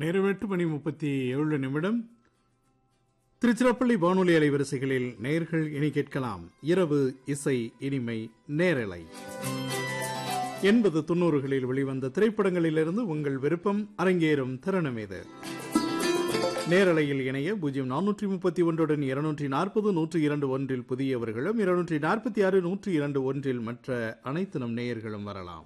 நேரம் எட்டு மணி முப்பத்தி ஏழு நிமிடம் திருச்சிராப்பள்ளி வானொலி அலைவரிசைகளில் நேர்கள் இனி கேட்கலாம் இரவு இசை இனிமை நேரலை எண்பது தொண்ணூறுகளில் வெளிவந்த திரைப்படங்களிலிருந்து உங்கள் விருப்பம் அரங்கேறும் தருணம் இது நேரலையில் இணைய பூஜ்ஜியம் நானூற்றி முப்பத்தி ஒன்றுடன் இருநூற்றி நாற்பது நூற்றி இரண்டு ஒன்றில் புதியவர்களும் இருநூற்றி நாற்பத்தி ஆறு நூற்றி இரண்டு ஒன்றில் மற்ற அனைத்து நம் நேயர்களும் வரலாம்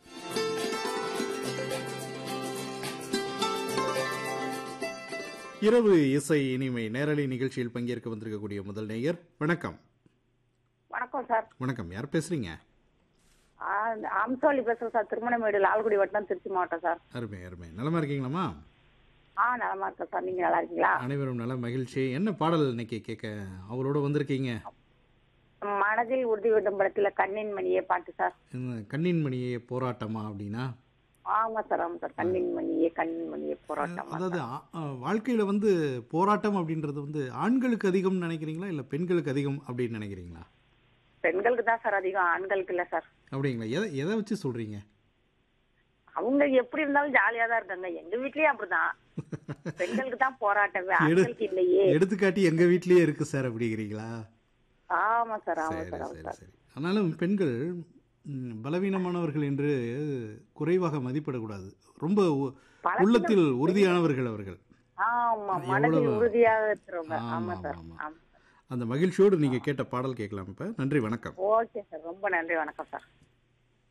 இரவு இசை இனிமை நேரலை நிகழ்ச்சியில் பங்கேற்க வந்திருக்கக்கூடிய முதல் நேயர் வணக்கம் வணக்கம் சார் வணக்கம் யார் பேசுறீங்க ஆ, அம்சோலி பேசுறேன் சார் திருமணமேடு லால்குடி வட்டம் திருச்சி மாவட்டம் சார் அருமை அருமை நலமா இருக்கீங்களாமா ஆ நலமா இருக்கேன் சார் நீங்க நல்லா இருக்கீங்களா அனைவரும் நல மகிழ்ச்சி என்ன பாடல் இன்னைக்கு கேட்க அவரோட வந்திருக்கீங்க மனதில் உறுதி விடும் படத்துல கண்ணின் மணியே பாட்டு சார் இந்த கண்ணின் மணியே போராட்டமா அப்படின்னா ஆமா சார் ஆமா சார் கண்ணின் மணியே கண்ணின் மணியே போராட்டம் அதாவது ஆ- ஆ, வாழ்க்கையில வந்து போராட்டம் அப்படின்றது வந்து ஆண்களுக்கு அதிகம் நினைக்கிறீங்களா இல்ல பெண்களுக்கு அதிகம் அப்படின்னு நினைக்கிறீங்களா பெண்களுக்கு தான் சார் அதிகம் ஆண்களுக்கு இல்ல சார் அப்படிங்களா எதை எதை வச்சு சொல்றீங்க அவங்க எப்படி இருந்தாலும் ஜாலியா தான் இருக்காங்க எங்க வீட்லயும் அப்படிதான் பெண்களுக்கு தான் போராட்டமே எடு- ஆண்களுக்கு இல்லையே எடுத்துக்காட்டி எங்க வீட்லயே இருக்கு சார் அப்படிங்கிறீங்களா ஆமா சார் ஆமா சரி சார் ஆமா சரி சார் சரி ஆனாலும் பெண்கள் ம், பலவீனமானவர்கள் என்று குறைவாக மதிப்பிடக்கூடாது ரொம்ப உ- பழகின- உள்ளத்தில் உறுதியானவர்கள் அவர்கள் ஆமா மனதில் எவ்வளவு- உறுதியாக இருக்கிறவங்க ஆமா, ஆமா ஆமா, சார் ஆமா. ஆமா அந்த மகிழ்ச்சியோடு நீங்க கேட்ட பாடல் கேட்கலாம் இப்ப நன்றி வணக்கம் ஓகே சார் ரொம்ப நன்றி வணக்கம் சார்